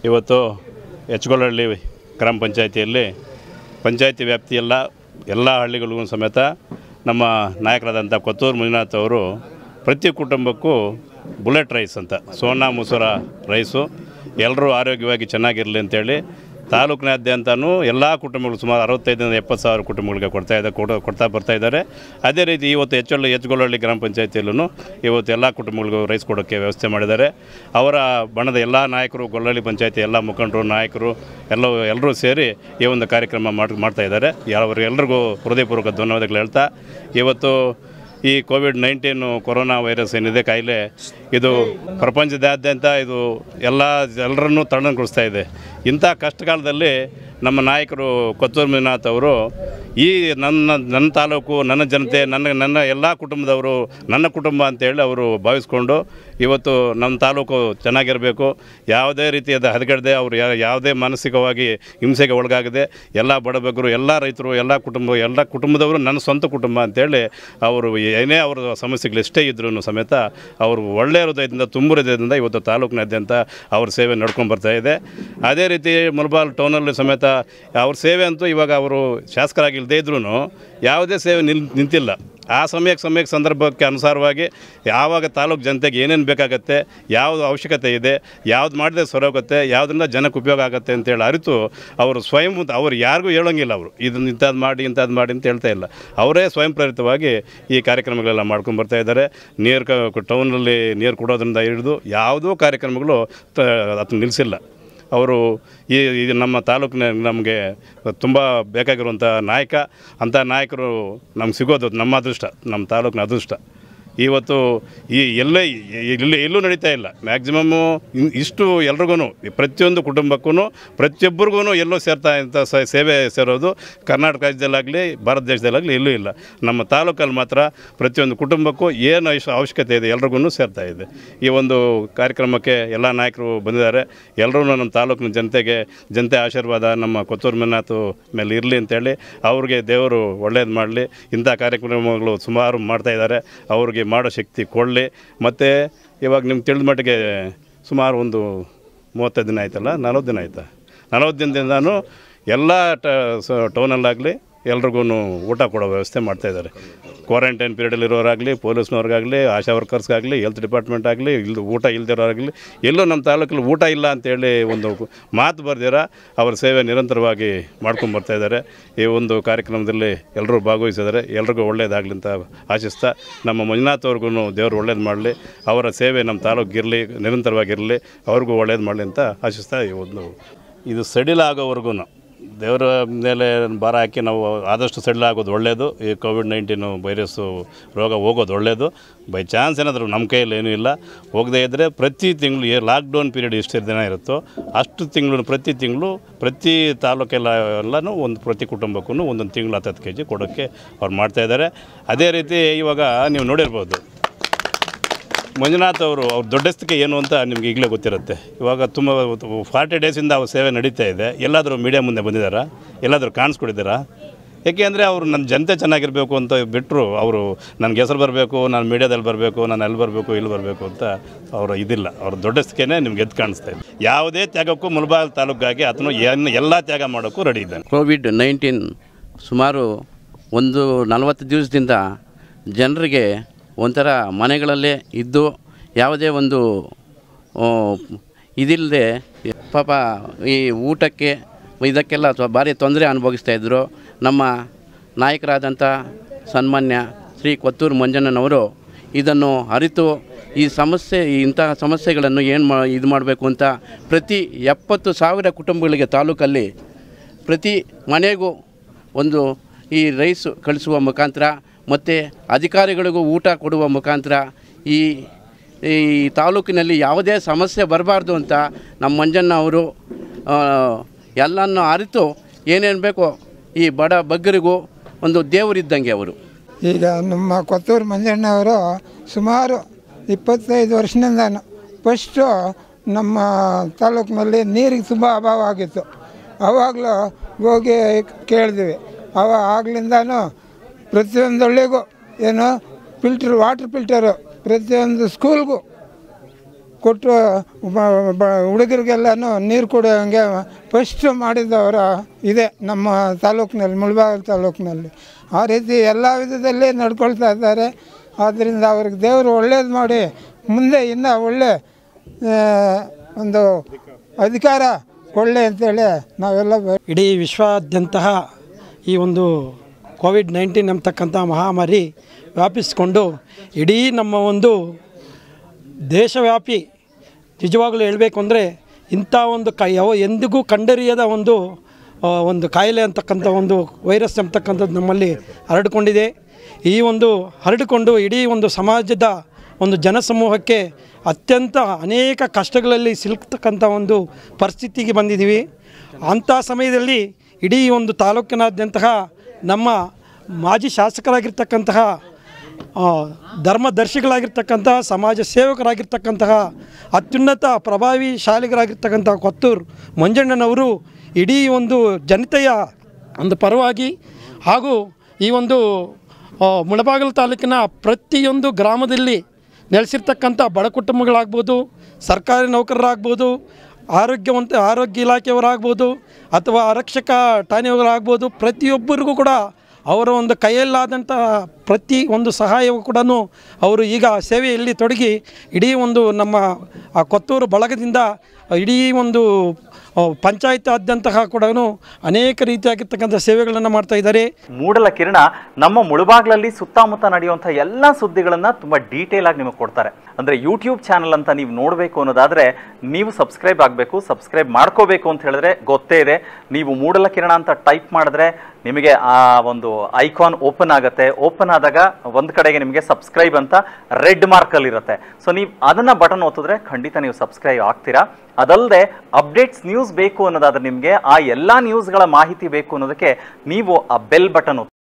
ಇವತ್ತು ಎಚ್ಗೊಳಹಳ್ಳಿ ಗ್ರಾಮ ಪಂಚಾಯಿತಿಯಲ್ಲಿ ಪಂಚಾಯಿತಿ ವ್ಯಾಪ್ತಿ ಎಲ್ಲ ಎಲ್ಲ ಹಳ್ಳಿಗಳಿಗೂ ಸಮೇತ ನಮ್ಮ ನಾಯಕರಾದಂಥ ಕೊತ್ತೂರು ಮಂಜುನಾಥ್ ಅವರು ಪ್ರತಿ ಕುಟುಂಬಕ್ಕೂ ಬುಲೆಟ್ ರೈಸ್ ಅಂತ ಸೋನಾ ಮುಸುರ ರೈಸು ಎಲ್ಲರೂ ಆರೋಗ್ಯವಾಗಿ ಚೆನ್ನಾಗಿರಲಿ ಅಂತೇಳಿ ತಾಲೂಕಿನಾದ್ಯಂತನೂ ಎಲ್ಲ ಕುಟುಂಬಗಳು ಸುಮಾರು ಅರವತ್ತೈದರಿಂದ ಎಪ್ಪತ್ತು ಸಾವಿರ ಕುಟುಂಬಗಳಿಗೆ ಕೊಡ್ತಾ ಇದ್ದಾರೆ ಕೊಡ ಕೊಡ್ತಾ ಬರ್ತಾ ಇದ್ದಾರೆ ಅದೇ ರೀತಿ ಇವತ್ತು ಹೆಚ್ಚೊಳ್ಳಿ ಹೆಚ್ಚುಗೊಳ್ಳಹಳ್ಳಿ ಗ್ರಾಮ ಪಂಚಾಯತಿಯಲ್ಲೂ ಇವತ್ತು ಎಲ್ಲ ಕುಟುಂಬಗಳಿಗೂ ರೈಸ್ ಕೊಡೋಕ್ಕೆ ವ್ಯವಸ್ಥೆ ಮಾಡಿದ್ದಾರೆ ಅವರ ಬಣದ ಎಲ್ಲ ನಾಯಕರು ಗೊಲ್ಲಹಳ್ಳಿ ಪಂಚಾಯತಿ ಎಲ್ಲ ಮುಖಂಡರು ನಾಯಕರು ಎಲ್ಲ ಎಲ್ಲರೂ ಸೇರಿ ಈ ಒಂದು ಕಾರ್ಯಕ್ರಮ ಮಾಡಿ ಮಾಡ್ತಾ ಇದ್ದಾರೆ ಅವರೆಲ್ಲರಿಗೂ ಹೃದಯಪೂರ್ವಕ ಧನ್ಯವಾದಗಳು ಹೇಳ್ತಾ ಇವತ್ತು ಈ ಕೋವಿಡ್ ನೈನ್ಟೀನು ಕೊರೋನಾ ವೈರಸ್ ಏನಿದೆ ಕಾಯಿಲೆ ಇದು ಪ್ರಪಂಚದಾದ್ಯಂತ ಇದು ಎಲ್ಲ ಎಲ್ಲರನ್ನೂ ತಣ್ಣಗೊಳಿಸ್ತಾ ಇದೆ ಇಂಥ ಕಷ್ಟಕಾಲದಲ್ಲಿ ನಮ್ಮ ನಾಯಕರು ಕೊತ್ತೂರು ಮಂಜುನಾಥ್ ಅವರು ಈ ನನ್ನ ನನ್ನ ತಾಲೂಕು ನನ್ನ ಜನತೆ ನನ್ನ ನನ್ನ ಎಲ್ಲ ಕುಟುಂಬದವರು ನನ್ನ ಕುಟುಂಬ ಅಂತೇಳಿ ಅವರು ಭಾವಿಸ್ಕೊಂಡು ಇವತ್ತು ನಮ್ಮ ತಾಲೂಕು ಚೆನ್ನಾಗಿರಬೇಕು ಯಾವುದೇ ರೀತಿಯಾದ ಹದಗೆಡದೆ ಅವರು ಯಾ- ಯಾವುದೇ ಮಾನಸಿಕವಾಗಿ ಹಿಂಸೆಗೆ ಒಳಗಾಗದೆ ಎಲ್ಲ ಬಡಬಗ್ಗರು ಎಲ್ಲ ರೈತರು ಎಲ್ಲ ಕುಟುಂಬ ಎಲ್ಲ ಕುಟುಂಬದವರು ನನ್ನ ಸ್ವಂತ ಕುಟುಂಬ ಅಂತೇಳಿ ಅವರು ಏನೇ ಅವರ ಸಮಸ್ಯೆಗಳು ಎಷ್ಟೇ ಇದ್ರೂ ಸಮೇತ ಅವರು ಒಳ್ಳೆಯ ಹೃದಯದಿಂದ ತುಂಬ ಹೃದಯದಿಂದ ಇವತ್ತು ತಾಲೂಕಿನಾದ್ಯಂತ ಅವ್ರ ಸೇವೆ ನಡ್ಕೊಂಡು ಬರ್ತಾ ಇದೆ ಅದೇ ರೀತಿ ಮುಲ್ಬಾಲ್ ಟೌನಲ್ಲಿ ಸಮೇತ ಅವ್ರ ಸೇವೆ ಅಂತೂ ಇವಾಗ ಅವರು ಶಾಸಕರಾಗಿ ಇಲ್ಲದೇ ಇದ್ರೂ ಯಾವುದೇ ಸೇವೆ ನಿಲ್ ನಿಂತಿಲ್ಲ ಆ ಸಮಯಕ್ಕೆ ಸಮಯಕ್ಕೆ ಸಂದರ್ಭಕ್ಕೆ ಅನುಸಾರವಾಗಿ ಯಾವಾಗ ತಾಲೂಕು ಜನತೆಗೆ ಏನೇನು ಬೇಕಾಗತ್ತೆ ಯಾವುದು ಅವಶ್ಯಕತೆ ಇದೆ ಯಾವ್ದು ಮಾಡಿದ್ರೆ ಸರೋಗುತ್ತೆ ಯಾವುದರಿಂದ ಜನಕ್ಕೆ ಉಪಯೋಗ ಆಗುತ್ತೆ ಅಂತೇಳಿ ಅರಿತು ಅವರು ಸ್ವಯಂ ಅವ್ರು ಯಾರಿಗೂ ಹೇಳೋಂಗಿಲ್ಲ ಅವರು ಇದನ್ನ ಇಂಥದ್ದು ಮಾಡಿ ಇಂಥದ್ದು ಮಾಡಿ ಅಂತ ಹೇಳ್ತಾ ಇಲ್ಲ ಅವರೇ ಸ್ವಯಂ ಪ್ರೇರಿತವಾಗಿ ಈ ಕಾರ್ಯಕ್ರಮಗಳೆಲ್ಲ ಮಾಡ್ಕೊಂಡು ಬರ್ತಾ ಇದ್ದಾರೆ ನೀರು ಕ ಟೌನಲ್ಲಿ ನೀರು ಕೊಡೋದ್ರಿಂದ ಹಿಡಿದು ಯಾವುದೋ ಕಾರ್ಯಕ್ರಮಗಳು ತ- ಅದನ್ನ ನಿಲ್ಲಿಸಿಲ್ಲ ಅವರು ಈ ಈ ನಮ್ಮ ತಾಲೂಕಿನ ನಮಗೆ ತುಂಬ ಬೇಕಾಗಿರುವಂಥ ನಾಯಕ ಅಂಥ ನಾಯಕರು ನಮ್ಗೆ ಸಿಗೋದು ನಮ್ಮ ಅದೃಷ್ಟ ನಮ್ಮ ತಾಲೂಕಿನ ಅದೃಷ್ಟ ಇವತ್ತು ಈ ಎಲ್ಲೇ ಇಲ್ಲಿ ಎಲ್ಲೂ ನಡೀತಾ ಇಲ್ಲ ಮ್ಯಾಕ್ಸಿಮಮ್ಮು ಇಷ್ಟು ಎಲ್ರಿಗೂ ಪ್ರತಿಯೊಂದು ಕುಟುಂಬಕ್ಕೂ ಪ್ರತಿಯೊಬ್ಬರಿಗೂ ಎಲ್ಲೋ ಸೇರ್ತಾ ಇಂಥ ಸ- ಸೇವೆ ಸೇರೋದು ಕರ್ನಾಟಕ ರಾಜ್ಯದಲ್ಲಾಗಲಿ ಭಾರತ ದೇಶದಲ್ಲಾಗಲಿ ಎಲ್ಲೂ ಇಲ್ಲ ನಮ್ಮ ತಾಲೂಕಲ್ಲಿ ಮಾತ್ರ ಪ್ರತಿಯೊಂದು ಕುಟುಂಬಕ್ಕೂ ಏನು ಅವಶ್ಯ ಅವಶ್ಯಕತೆ ಇದೆ ಎಲ್ರಿಗೂ ಸೇರ್ತಾ ಇದೆ ಈ ಒಂದು ಕಾರ್ಯಕ್ರಮಕ್ಕೆ ಎಲ್ಲ ನಾಯಕರು ಬಂದಿದ್ದಾರೆ ಎಲ್ಲರೂ ನಮ್ಮ ತಾಲೂಕಿನ ಜನತೆಗೆ ಜನತೆ ಆಶೀರ್ವಾದ ನಮ್ಮ ಕೊತ್ತೂರು ಮಂಜುನಾಥ್ ಮೇಲೆ ಇರಲಿ ಅಂತೇಳಿ ಅವ್ರಿಗೆ ದೇವರು ಒಳ್ಳೇದು ಮಾಡಲಿ ಇಂಥ ಕಾರ್ಯಕ್ರಮಗಳು ಸುಮಾರು ಮಾಡ್ತಾ ಇದ್ದಾರೆ ಅವ್ರಿಗೆ ಮಾಡೋ ಶಕ್ತಿ ಕೊಡಲಿ ಮತ್ತು ಇವಾಗ ನಿಮ್ಗೆ ತಿಳಿದ ಮಟ್ಟಿಗೆ ಸುಮಾರು ಒಂದು ಮೂವತ್ತೈದು ದಿನ ಆಯ್ತಲ್ಲ ನಲ್ವತ್ತು ದಿನ ಆಯ್ತಾ ನಲ್ವತ್ತು ದಿನದಿಂದನೂ ಎಲ್ಲ ಟ ಸ ಟೌನಲ್ಲಾಗಲಿ ಎಲ್ರಿಗೂ ಊಟ ಕೊಡೋ ವ್ಯವಸ್ಥೆ ಮಾಡ್ತಾಯಿದ್ದಾರೆ ಕ್ವಾರಂಟೈನ್ ಪೀರಿಯಡಲ್ಲಿರೋರಾಗಲಿ ಪೊಲೀಸ್ನವ್ರಿಗಾಗಲಿ ಆಶಾ ವರ್ಕರ್ಸ್ಗಾಗಲಿ ಹೆಲ್ತ್ ಡಿಪಾರ್ಟ್ಮೆಂಟ್ ಆಗಲಿ ಇಲ್ಲಿ ಊಟ ಇಲ್ದಿರೋರಾಗಲಿ ಎಲ್ಲೂ ನಮ್ಮ ತಾಲೂಕಲ್ಲಿ ಊಟ ಇಲ್ಲ ಅಂತೇಳಿ ಒಂದು ಮಾತು ಬರ್ದಿರ ಅವ್ರ ಸೇವೆ ನಿರಂತರವಾಗಿ ಮಾಡ್ಕೊಂಡು ಬರ್ತಾ ಇದ್ದಾರೆ ಈ ಒಂದು ಕಾರ್ಯಕ್ರಮದಲ್ಲಿ ಎಲ್ಲರೂ ಭಾಗವಹಿಸಿದ್ದಾರೆ ಎಲ್ರಿಗೂ ಒಳ್ಳೇದಾಗಲಿ ಅಂತ ಆಶಿಸ್ತಾ ನಮ್ಮ ಮಂಜುನಾಥ್ ಅವ್ರಿಗೂ ದೇವರು ಒಳ್ಳೇದು ಮಾಡಲಿ ಅವರ ಸೇವೆ ನಮ್ಮ ತಾಲೂಕಿಗಿರಲಿ ನಿರಂತರವಾಗಿರಲಿ ಅವ್ರಿಗೂ ಒಳ್ಳೇದು ಮಾಡಲಿ ಅಂತ ಆಶಿಸ್ತಾ ಈ ಒಂದು ಇದು ಸಡಿಲ ಆಗೋವರೆಗೂ ದೇವರ ಮೇಲೆ ಭಾರ ಹಾಕಿ ನಾವು ಆದಷ್ಟು ಸಡಿಲ ಆಗೋದು ಒಳ್ಳೆಯದು ಈ ಕೋವಿಡ್ ನೈನ್ಟೀನು ವೈರಸ್ಸು ರೋಗ ಹೋಗೋದು ಒಳ್ಳೆಯದು ಬೈ ಚಾನ್ಸ್ ಏನಾದರೂ ನಮ್ಮ ಕೈಯಲ್ಲಿ ಏನೂ ಇಲ್ಲ ಹೋಗದೇ ಇದ್ದರೆ ಪ್ರತಿ ತಿಂಗಳು ಏ ಲಾಕ್ಡೌನ್ ಪೀರಿಯಡ್ ಎಷ್ಟು ದಿನ ಇರುತ್ತೋ ಅಷ್ಟು ತಿಂಗಳು ಪ್ರತಿ ತಿಂಗಳು ಪ್ರತಿ ತಾಲೂಕೆಲ್ಲ ಎಲ್ಲನೂ ಒಂದು ಪ್ರತಿ ಕುಟುಂಬಕ್ಕೂ ಒಂದೊಂದು ತಿಂಗಳು ಹತ್ತತ್ತು ಕೆ ಜಿ ಕೊಡೋಕ್ಕೆ ಅವ್ರು ಮಾಡ್ತಾಯಿದ್ದಾರೆ ಅದೇ ರೀತಿ ಇವಾಗ ನೀವು ನೋಡಿರ್ಬೋದು ಮಂಜುನಾಥ್ ಅವರು ಅವ್ರ ದೊಡ್ಡಸ್ತಿಕೆ ಏನು ಅಂತ ನಿಮ್ಗೆ ಈಗಲೇ ಗೊತ್ತಿರುತ್ತೆ ಇವಾಗ ತುಂಬ ಫಾರ್ಟಿ ಡೇಸಿಂದ ಅವ್ರ ಸೇವೆ ನಡೀತಾ ಇದೆ ಎಲ್ಲಾದರೂ ಮೀಡಿಯಾ ಮುಂದೆ ಬಂದಿದ್ದಾರಾ ಎಲ್ಲಾದರೂ ಕಾಣಿಸ್ಕೊಡಿದ್ದೀರಾ ಏಕೆ ಅಂದರೆ ಅವರು ನನ್ನ ಜನತೆ ಚೆನ್ನಾಗಿರಬೇಕು ಅಂತ ಬಿಟ್ಟರು ಅವರು ನನಗೆ ಹೆಸರು ಬರಬೇಕು ನಾನು ಮೀಡಿಯಾದಲ್ಲಿ ಬರಬೇಕು ನಾನು ಅಲ್ಲಿ ಬರಬೇಕು ಇಲ್ಲಿ ಬರಬೇಕು ಅಂತ ಅವರ ಇದಿಲ್ಲ ಅವ್ರ ದೊಡ್ಡಸ್ತಿಕೆನೇ ನಿಮ್ಗೆ ಎದ್ದು ಕಾಣಿಸ್ತಾ ಇದೆ ಯಾವುದೇ ತ್ಯಾಗಕ್ಕೂ ಮುಲ್ಬಾಲ್ ತಾಲೂಕಾಗಿ ಆತನು ಏನು ಎಲ್ಲ ತ್ಯಾಗ ಮಾಡೋಕ್ಕೂ ರೆಡಿ ಇದ್ದಾನೆ ಕೋವಿಡ್ ನೈನ್ಟೀನ್ ಸುಮಾರು ಒಂದು ನಲವತ್ತು ದಿವಸದಿಂದ ಜನರಿಗೆ ಒಂಥರ ಮನೆಗಳಲ್ಲೇ ಇದ್ದು ಯಾವುದೇ ಒಂದು ಆ, ಇದಿಲ್ಲದೆ ಪಾಪ ಈ ಊಟಕ್ಕೆ ಇದಕ್ಕೆಲ್ಲ ಸ್ವ ಭಾರಿ ತೊಂದರೆ ಅನುಭವಿಸ್ತಾ ಇದ್ದರು ನಮ್ಮ ನಾಯಕರಾದಂಥ ಸನ್ಮಾನ್ಯ ಶ್ರೀ ಕೊತ್ತೂರು ಮಂಜಣ್ಣನವರು ಇದನ್ನು ಅರಿತು ಈ ಸಮಸ್ಯೆ ಇಂತಹ ಸಮಸ್ಯೆಗಳನ್ನು ಏನು ಮಾ ಇದು ಮಾಡಬೇಕು ಅಂತ ಪ್ರತಿ ಎಪ್ಪತ್ತು ಸಾವಿರ ಕುಟುಂಬಗಳಿಗೆ ತಾಲೂಕಲ್ಲಿ ಪ್ರತಿ ಮನೆಗೂ ಒಂದು ಈ ರೈಸ್ ಕಳಿಸುವ ಮುಖಾಂತರ ಮತ್ತು ಅಧಿಕಾರಿಗಳಿಗೂ ಊಟ ಕೊಡುವ ಮುಖಾಂತರ ಈ ಈ ತಾಲೂಕಿನಲ್ಲಿ ಯಾವುದೇ ಸಮಸ್ಯೆ ಬರಬಾರ್ದು ಅಂತ ನಮ್ಮ ಮಂಜಣ್ಣ ಅವರು ಆ, ಎಲ್ಲನ್ನು ಅರಿತು ಏನೇನು ಬೇಕೋ ಈ ಬಡ ಬಗ್ಗರಿಗೂ ಒಂದು ದೇವರಿದ್ದಂಗೆ ಅವರು ಈಗ ನಮ್ಮ ಕೊತ್ತೂರು ಮಂಜಣ್ಣವರು ಸುಮಾರು ಇಪ್ಪತ್ತೈದು ವರ್ಷದಿಂದ ಫಸ್ಟು ನಮ್ಮ ತಾಲೂಕಿನಲ್ಲಿ ನೀರಿಗೆ ತುಂಬ ಅಭಾವ ಆಗಿತ್ತು ಆವಾಗಲೂ ಹೋಗಿ ಕೇಳಿದ್ವಿ ಅವ ಆಗ್ಲಿಂದನೂ ಪ್ರತಿಯೊಂದು ಹಳ್ಳಿಗೂ ಏನು ಫಿಲ್ಟ್ರ್ ವಾಟ್ರ್ ಫಿಲ್ಟರು ಪ್ರತಿಯೊಂದು ಸ್ಕೂಲ್ಗೂ ಕೊಟ್ಟು ಹುಡುಗರಿಗೆಲ್ಲನೂ ನೀರು ಕುಡಿಯೋಂಗೆ ಫಸ್ಟ್ ಮಾಡಿದವರ ಇದೆ ನಮ್ಮ ತಾಲೂಕಿನಲ್ಲಿ ಮುಳಬಾಗಿಲು ತಾಲೂಕಿನಲ್ಲಿ ಆ ರೀತಿ ಎಲ್ಲ ವಿಧದಲ್ಲಿ ನಡ್ಕೊಳ್ತಾ ಇದ್ದಾರೆ ಆದ್ದರಿಂದ ಅವ್ರಿಗೆ ದೇವರು ಒಳ್ಳೇದು ಮಾಡಿ ಮುಂದೆ ಇನ್ನೂ ಒಳ್ಳೆ ಆ, ಒಂದು ಅಧಿಕಾರ ಕೊಳ್ಳೆ ಅಂತೇಳಿ ನಾವೆಲ್ಲ ಬ- ಇಡೀ ವಿಶ್ವಾದ್ಯಂತಹ ಈ ಒಂದು ಕೋವಿಡ್ ನೈನ್ಟೀನ್ ಎಂಬತಕ್ಕಂಥ ಮಹಾಮಾರಿ ವ್ಯಾಪಿಸಿಕೊಂಡು ಇಡೀ ನಮ್ಮ ಒಂದು ದೇಶವ್ಯಾಪಿ ನಿಜವಾಗಲೂ ಹೇಳಬೇಕು ಅಂದರೆ ಇಂಥ ಒಂದು ಕ ಯಾವ ಎಂದಿಗೂ ಕಂಡರಿಯದ ಒಂದು ಆ, ಒಂದು ಕಾಯಿಲೆ ಅಂತಕ್ಕಂಥ ಒಂದು ವೈರಸ್ ಎಂಬತಕ್ಕಂಥದ್ದು ನಮ್ಮಲ್ಲಿ ಹರಡಿಕೊಂಡಿದೆ ಈ ಒಂದು ಹರಡಿಕೊಂಡು ಇಡೀ ಒಂದು ಸಮಾಜದ ಒಂದು ಜನಸಮೂಹಕ್ಕೆ ಅತ್ಯಂತ ಅನೇಕ ಕಷ್ಟಗಳಲ್ಲಿ ಸಿಲುಕ್ತಕ್ಕಂಥ ಒಂದು ಪರಿಸ್ಥಿತಿಗೆ ಬಂದಿದ್ದೀವಿ ಅಂಥ ಸಮಯದಲ್ಲಿ ಇಡೀ ಒಂದು ತಾಲೂಕಿನಾದ್ಯಂತಹ ನಮ್ಮ ಮಾಜಿ ಶಾಸಕರಾಗಿರ್ತಕ್ಕಂತಹ ಆ, ಧರ್ಮದರ್ಶಿಗಳಾಗಿರ್ತಕ್ಕಂತಹ ಸಮಾಜ ಸೇವಕರಾಗಿರ್ತಕ್ಕಂತಹ ಅತ್ಯುನ್ನತ ಪ್ರಭಾವಿ ಶಾಲೆಗರಾಗಿರ್ತಕ್ಕಂತಹ ಕೊತ್ತೂರು ಮಂಜಣ್ಣನವರು ಇಡೀ ಒಂದು ಜನತೆಯ ಒಂದು ಪರವಾಗಿ ಹಾಗೂ ಈ ಒಂದು ಆ, ಮುಳಬಾಗಿಲು ತಾಲೂಕಿನ ಪ್ರತಿಯೊಂದು ಗ್ರಾಮದಲ್ಲಿ ನೆಲೆಸಿರ್ತಕ್ಕಂಥ ಬಡ ಕುಟುಂಬಗಳಾಗ್ಬೋದು ಸರ್ಕಾರಿ ನೌಕರರಾಗ್ಬೋದು ಆರೋಗ್ಯವಂತ ಆರೋಗ್ಯ ಇಲಾಖೆಯವರಾಗ್ಬೋದು ಅಥವಾ ಆರಕ್ಷಕ ಠಾಣೆಯವರಾಗ್ಬೋದು ಪ್ರತಿಯೊಬ್ಬರಿಗೂ ಕೂಡ ಅವರ ಒಂದು ಕೈಯಲ್ಲಾದಂಥ ಪ್ರತಿ ಒಂದು ಸಹಾಯವು ಕೂಡ ಅವರು ಈಗ ಸೇವೆಯಲ್ಲಿ ತೊಡಗಿ ಇಡೀ ಒಂದು ನಮ್ಮ ಆ ಕೊತ್ತೂರು ಬಳಗದಿಂದ ಇಡೀ ಒಂದು ಪಂಚಾಯತಾದ್ಯಂತಹ ಕೂಡ ಅನೇಕ ರೀತಿಯಾಗಿರ್ತಕ್ಕಂಥ ಸೇವೆಗಳನ್ನು ಮಾಡ್ತಾ ಇದ್ದಾರೆ ಮೂಡಲ ಕಿರಣ ನಮ್ಮ ಮುಳುಬಾಗ್ಲಲ್ಲಿ ಸುತ್ತಮುತ್ತ ನಡೆಯುವಂಥ ಎಲ್ಲ ಸುದ್ದಿಗಳನ್ನ ತುಂಬಾ ಡೀಟೇಲ್ ಆಗಿ ನಿಮಗೆ ಕೊಡ್ತಾರೆ ಅಂದ್ರೆ ಯೂಟ್ಯೂಬ್ ಚಾನಲ್ ಅಂತ ನೀವು ನೋಡಬೇಕು ಅನ್ನೋದಾದ್ರೆ ನೀವು ಸಬ್ಸ್ಕ್ರೈಬ್ ಆಗಬೇಕು ಸಬ್ಸ್ಕ್ರೈಬ್ ಮಾಡ್ಕೋಬೇಕು ಅಂತ ಹೇಳಿದ್ರೆ ಗೊತ್ತೇ ಇದೆ ನೀವು ಮೂಡಲ ಕಿರಣ ಅಂತ ಟೈಪ್ ಮಾಡಿದ್ರೆ ನಿಮಗೆ ಆ ಒಂದು ಐಕಾನ್ ಓಪನ್ ಆಗುತ್ತೆ ಓಪನ್ ಆದಾಗ ಒಂದ್ ಕಡೆಗೆ ನಿಮಗೆ ಸಬ್ಸ್ಕ್ರೈಬ್ ಅಂತ ರೆಡ್ ಮಾರ್ಕ್ ಅಲ್ಲಿ ಇರುತ್ತೆ ಸೊ ನೀವು ಅದನ್ನ ಬಟನ್ ಒತ್ತಿದ್ರೆ ಖಂಡಿತ ನೀವು ಸಬ್ಸ್ಕ್ರೈಬ್ ಆಗ್ತೀರಾ ಅದಲ್ಲದೆ ಅಪ್ಡೇಟ್ಸ್ ನ್ಯೂಸ್ ಬೇಕು ಅನ್ನೋದಾದ್ರೆ ನಿಮಗೆ ಆ ಎಲ್ಲಾ ನ್ಯೂಸ್ಗಳ ಮಾಹಿತಿ ಬೇಕು ಅನ್ನೋದಕ್ಕೆ ನೀವು ಆ ಬೆಲ್ ಬಟನ್